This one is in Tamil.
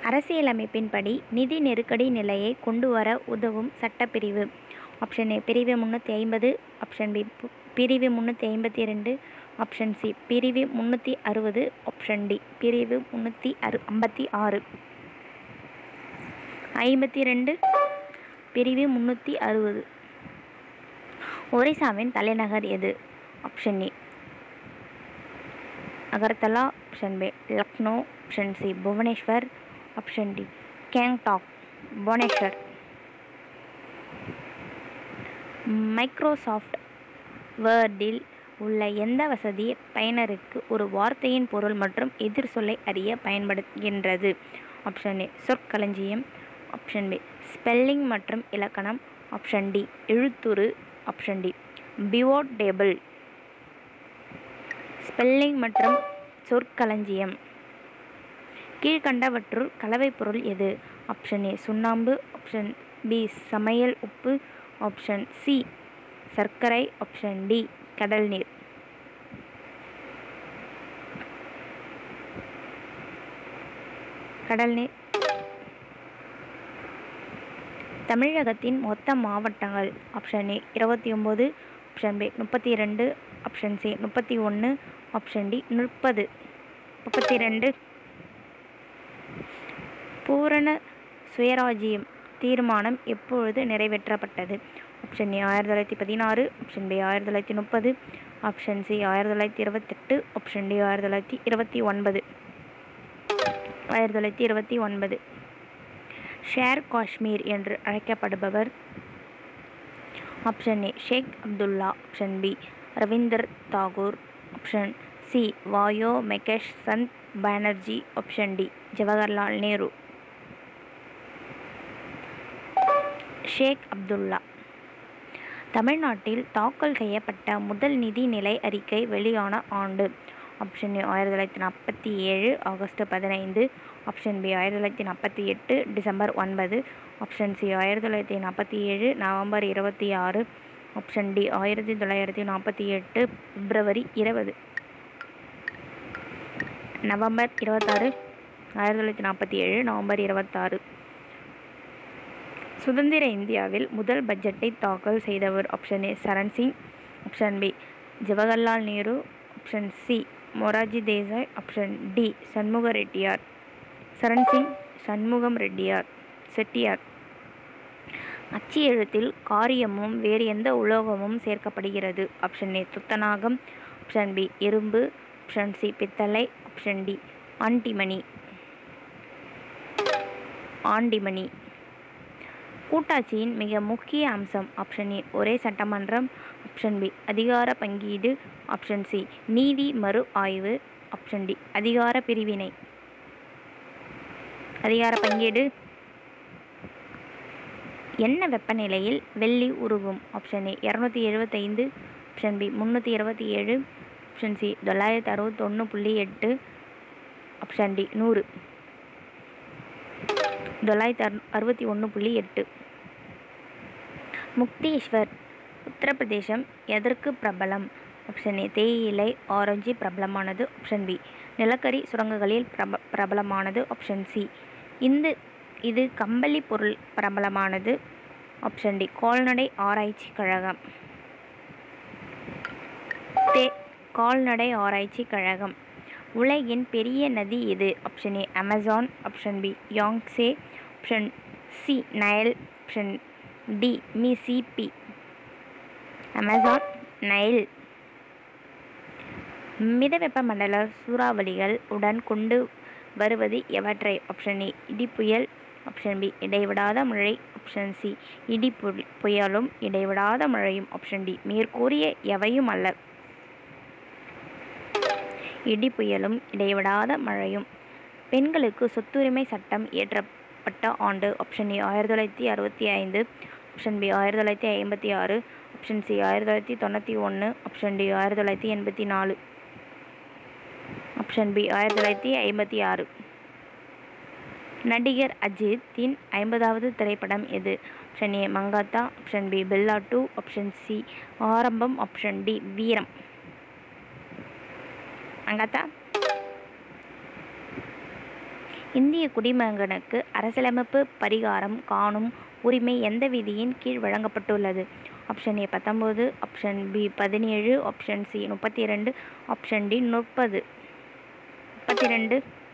அரசியலமைப்பின்படி நிதி நெருக்கடி நிலையை கொண்டு வர உதவும் சட்டப்பிரிவு ஆப்ஷன் ஏ பிரிவு முந்நூற்றி ஐம்பது ஆப்ஷன் பி பு- பிரிவு முந்நூற்றி ஐம்பத்தி ரெண்டு ஆப்ஷன் சி பிரிவு முந்நூற்றி அறுபது ஆப்ஷன் டி பிரிவு முந்நூற்றி அறு ஐம்பத்தி ஆறு ஐம்பத்தி ரெண்டு பிரிவு முந்நூற்றி அறுபது ஒரிசாவின் தலைநகர் எது option A Agartala option B Lucknow option C Bhubaneswar option D Gangtok Bhubaneswar Microsoft வேர்டில் உள்ள எந்த வசதி பயனருக்கு ஒரு வார்த்தையின் பொருள் மற்றும் எதிர்ச்சொல்லை அறிய பயன்படுகின்றது ஆப்ஷன் ஏ சொற்களஞ்சியம் ஆப்ஷன் பி ஸ்பெல்லிங் மற்றும் இலக்கணம் ஆப்ஷன் டி எழுத்துரு option D pivot table spelling மற்றும் சொற்களஞ்சியம் கீழ்கண்டவற்றுள் கலவைப் பொருள் எது ஆப்ஷன் ஏ சுண்ணாம்பு ஆப்ஷன் பி சமையல் உப்பு ஆப்ஷன் சி சர்க்கரை ஆப்ஷன் டி கடல் நீர் கடல் நீர் தமிழகத்தின் மொத்த மாவட்டங்கள் ஆப்ஷன் ஏ இருபத்தி ஒம்பது ஆப்ஷன் பி முப்பத்தி ரெண்டு ஆப்ஷன் சி முப்பத்தி ஒன்று ஆப்ஷன் டி முப்பது முப்பத்தி ரெண்டு பூரண சுயராஜ்யம் தீர்மானம் எப்பொழுது நிறைவேற்றப்பட்டது ஆப்ஷன் ஏ ஆயிரத்தி தொள்ளாயிரத்தி பதினாறு ஆப்ஷன் பி ஆயிரத்தி தொள்ளாயிரத்தி முப்பது ஆப்ஷன் சி ஆயிரத்தி தொள்ளாயிரத்தி இருபத்தெட்டு ஆப்ஷன் டி ஆயிரத்தி தொள்ளாயிரத்தி இருபத்தி ஒன்பது ஆயிரத்தி தொள்ளாயிரத்தி இருபத்தி ஒன்பது ஷேர் காஷ்மீர் என்று அழைக்கப்படுபவர் option A Sheikh Abdullah option B Ravindar Tagore option C வாயோ மெகேஷ் சந்த் பானர்ஜி ஆப்ஷன் டி ஜவஹர்லால் நேரு ஷேக் அப்துல்லா தமிழ்நாட்டில் தாக்கல் செய்யப்பட்ட முதல் நிதிநிலை அறிக்கை வெளியான ஆண்டு ஆப்ஷன் ஏ ஆயிரத்தி தொள்ளாயிரத்தி நாற்பத்தி ஏழு ஆகஸ்ட் பதினைந்து ஆப்ஷன் பி ஆயிரத்தி தொள்ளாயிரத்தி நாற்பத்தி எட்டு டிசம்பர் ஒன்பது ஆப்ஷன் சி ஆயிரத்தி தொள்ளாயிரத்தி நாற்பத்தி ஏழு நவம்பர் இருபத்தி ஆறு ஆப்ஷன் டி ஆயிரத்தி தொள்ளாயிரத்தி நாற்பத்தி எட்டு பிப்ரவரி இருபது நவம்பர் இருபத்தாறு ஆயிரத்தி தொள்ளாயிரத்தி நாற்பத்தி ஏழு நவம்பர் இருபத்தாறு சுதந்திர இந்தியாவில் முதல் பட்ஜெட்டை தாக்கல் செய்தவர் option A Charan Singh option B Jawaharlal Nehru option C Morarji Desai option D Shanmukha Reddiar Charan Singh Shanmugam Reddiar Chettiar அச்சு எழுத்தில் காரியமும் வேறு எந்த உலோகமும் சேர்க்கப்படுகிறது ஆப்ஷன் ஏ துத்தநாகம் ஆப்ஷன் பி இரும்பு ஆப்ஷன் சி பித்தளை ஆப்ஷன் டி ஆண்டிமணி ஆண்டிமணி கூட்டாட்சியின் மிக முக்கிய அம்சம் ஆப்ஷன் ஏ ஒரே சட்டமன்றம் ஆப்ஷன் பி அதிகார பங்கீடு ஆப்ஷன் சி நீதி மறு ஆய்வு ஆப்ஷன் டி அதிகார பிரிவினை அதிகார பங்கீடு என்ன வெப்பநிலையில் வெள்ளி உருகும் ஆப்ஷன் ஏ இரநூத்தி எழுபத்தைந்து ஆப்ஷன் பி முந்நூற்றி இருபத்தி ஏழு ஆப்ஷன் சி தொள்ளாயிரத்தி அறுபத்தொன்று புள்ளி எட்டு ஆப்ஷன் டி நூறு தொள்ளாயிரத்தி அறு அறுபத்தி ஒன்று புள்ளி எட்டு முக்தேஸ்வர் உத்தரப்பிரதேசம் எதற்கு பிரபலம் ஆப்ஷன் ஏ தேயிலை ஆரஞ்சு பிரபலமானது ஆப்ஷன் பி நிலக்கரி சுரங்கங்களில் பிரப பிரபலமானது ஆப்ஷன் சி இந்த இது கம்பளி பொருள் பிரபலமானது ஆப்ஷன் டி கால்நடை ஆராய்ச்சி கழகம் தே கால்நடை ஆராய்ச்சி கழகம் உலகின் பெரிய நதி எது option A Amazon option B Yangtze option C Nile option D Mississippi Amazon Nile மிதவெப்ப மண்டல சூறாவளிகள் உடன் கொண்டு வருவது எவற்றை ஆப்ஷன் ஏ இடிப்புயல் ஆப்ஷன் பி இடைவிடாத மழை ஆப்ஷன் சி இடி புல்- புயலும் இடைவிடாத மழையும் ஆப்ஷன் டி மேற்கூறிய எவையும் அல்ல இடி புயலும் இடைவிடாத மழையும் பெண்களுக்கு சொத்துரிமை சட்டம் இயற்றப்பட்ட ஆண்டு ஆப்ஷன் ஏ ஆயிரத்தி தொள்ளாயிரத்தி அறுபத்தி ஐந்து ஆப்ஷன் பி ஆயிரத்தி தொள்ளாயிரத்தி ஐம்பத்தி ஆறு ஆப்ஷன் சி ஆயிரத்தி தொள்ளாயிரத்தி தொண்ணூற்றி ஒன்று ஆப்ஷன் டி ஆயிரத்தி தொள்ளாயிரத்தி எண்பத்தி நாலு ஆப்ஷன் பி ஆயிரத்தி தொள்ளாயிரத்தி ஐம்பத்தி ஆறு நடிகர் அஜித்தின் ஐம்பதாவது திரைப்படம் எது option A Mankatha option B Billa two option C Arrambam option D Veeram Mankatha இந்திய குடிமகனுக்கு அரசியலமைப்பு பரிகாரம் காணும் உரிமை எந்த விதியின் கீழ் வழங்கப்பட்டுள்ளது ஆப்ஷன் ஏ பத்தொம்போது ஆப்ஷன் பி பதினேழு ஆப்ஷன் சி முப்பத்தி ரெண்டு ஆப்ஷன் டி முப்பது முப்பத்தி ரெண்டு